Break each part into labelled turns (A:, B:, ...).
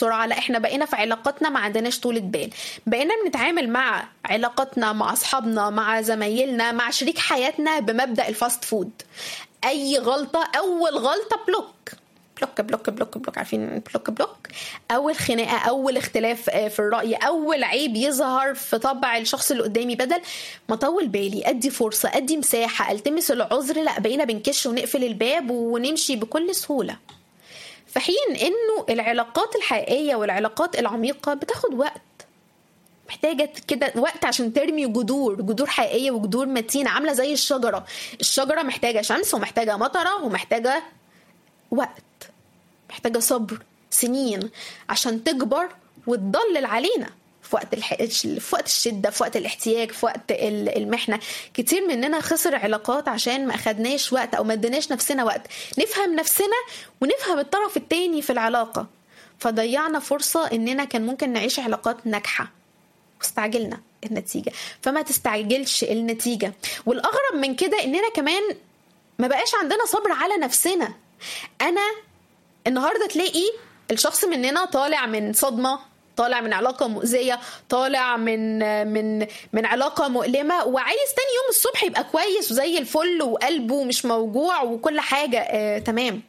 A: بسرعه لا احنا بقينا في علاقاتنا ما عندناش طولة بال بقينا بنتعامل مع علاقاتنا مع اصحابنا مع زمايلنا مع شريك حياتنا بمبدا الفاست فود اي غلطه اول غلطه بلوك بلوك بلوك بلوك بلوك عارفين بلوك بلوك اول خناقه اول اختلاف في الراي اول عيب يظهر في طبع الشخص اللي قدامي بدل ما اطول بالي ادي فرصه ادي مساحه التمس العذر لا بقينا بنكش ونقفل الباب ونمشي بكل سهوله في حين انه العلاقات الحقيقيه والعلاقات العميقه بتاخد وقت محتاجه كده وقت عشان ترمي جذور جذور حقيقيه وجذور متينه عامله زي الشجره الشجره محتاجه شمس ومحتاجه مطره ومحتاجه وقت محتاجه صبر سنين عشان تكبر وتضلل علينا في وقت الح... في وقت الشده في وقت الاحتياج في وقت المحنه كتير مننا خسر علاقات عشان ما اخدناش وقت او ما اديناش نفسنا وقت نفهم نفسنا ونفهم الطرف التاني في العلاقه فضيعنا فرصه اننا كان ممكن نعيش علاقات ناجحه واستعجلنا النتيجه فما تستعجلش النتيجه والاغرب من كده اننا كمان ما بقاش عندنا صبر على نفسنا انا النهارده تلاقي الشخص مننا طالع من صدمه طالع من علاقه مؤذيه طالع من من من علاقه مؤلمه وعايز تاني يوم الصبح يبقى كويس وزي الفل وقلبه مش موجوع وكل حاجه آه تمام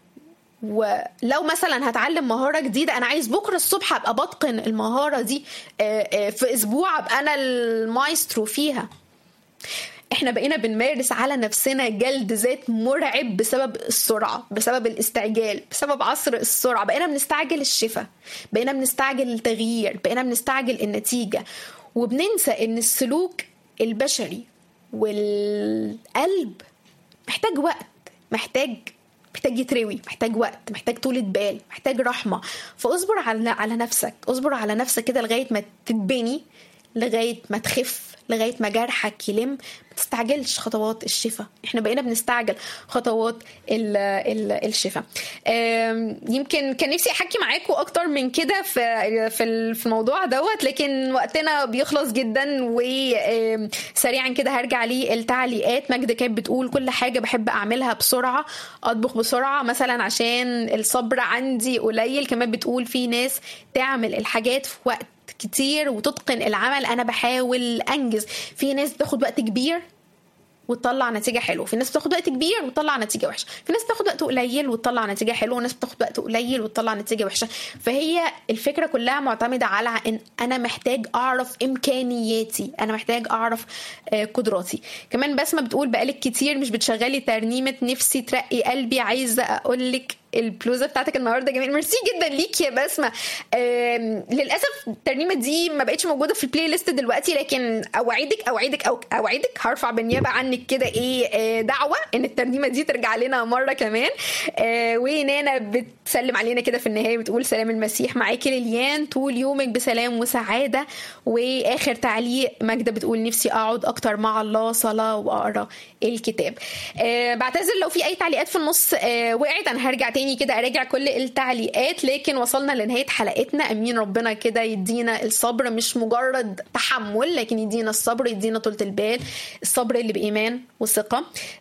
A: ولو مثلا هتعلم مهارة جديدة أنا عايز بكرة الصبح أبقى بتقن المهارة دي آه آه في أسبوع أبقى أنا المايسترو فيها احنا بقينا بنمارس على نفسنا جلد ذات مرعب بسبب السرعة بسبب الاستعجال بسبب عصر السرعة بقينا بنستعجل الشفاء بقينا بنستعجل التغيير بقينا بنستعجل النتيجة وبننسى ان السلوك البشري والقلب محتاج وقت محتاج محتاج يتروي محتاج وقت محتاج طولة بال محتاج رحمة فاصبر على على نفسك اصبر على نفسك كده لغاية ما تتبني لغاية ما تخف لغايه ما جرحك يلم ما تستعجلش خطوات الشفاء احنا بقينا بنستعجل خطوات ال ال الشفاء يمكن كان نفسي احكي معاكم اكتر من كده في في في الموضوع دوت لكن وقتنا بيخلص جدا وسريعا كده هرجع للتعليقات مجد كانت بتقول كل حاجه بحب اعملها بسرعه اطبخ بسرعه مثلا عشان الصبر عندي قليل كمان بتقول في ناس تعمل الحاجات في وقت كتير وتتقن العمل انا بحاول انجز في ناس بتاخد وقت كبير وتطلع نتيجه حلوه في ناس بتاخد وقت كبير وتطلع نتيجه وحشه في ناس بتاخد وقت قليل وتطلع نتيجه حلوه وناس بتاخد وقت قليل وتطلع نتيجه وحشه فهي الفكره كلها معتمده على ان انا محتاج اعرف امكانياتي انا محتاج اعرف قدراتي كمان بسمه بتقول بقالك كتير مش بتشغلي ترنيمه نفسي ترقي قلبي عايزه اقول لك البلوزه بتاعتك النهارده جميل ميرسي جدا ليك يا بسمه للاسف الترنيمه دي ما بقتش موجوده في البلاي ليست دلوقتي لكن اوعدك اوعدك أو اوعدك هرفع بالنيابه عنك كده ايه دعوه ان الترنيمه دي ترجع لنا مره كمان ونانا بتسلم علينا كده في النهايه بتقول سلام المسيح معاكي ليليان طول يومك بسلام وسعاده واخر تعليق ماجده بتقول نفسي اقعد اكتر مع الله صلاه واقرا الكتاب بعتذر لو في اي تعليقات في النص وقعت انا هرجع تاني كده اراجع كل التعليقات لكن وصلنا لنهايه حلقتنا امين ربنا كده يدينا الصبر مش مجرد تحمل لكن يدينا الصبر يدينا طولة البال الصبر اللي بايمان وثقه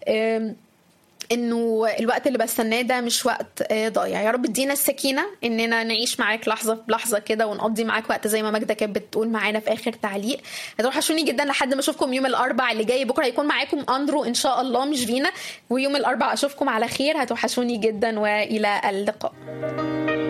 A: انه الوقت اللي بستناه ده مش وقت ضايع يا رب ادينا السكينه اننا نعيش معاك لحظه بلحظه كده ونقضي معاك وقت زي ما ماجده كانت بتقول معانا في اخر تعليق هتوحشوني جدا لحد ما اشوفكم يوم الاربع اللي جاي بكره هيكون معاكم اندرو ان شاء الله مش فينا ويوم الاربع اشوفكم على خير هتوحشوني جدا والى اللقاء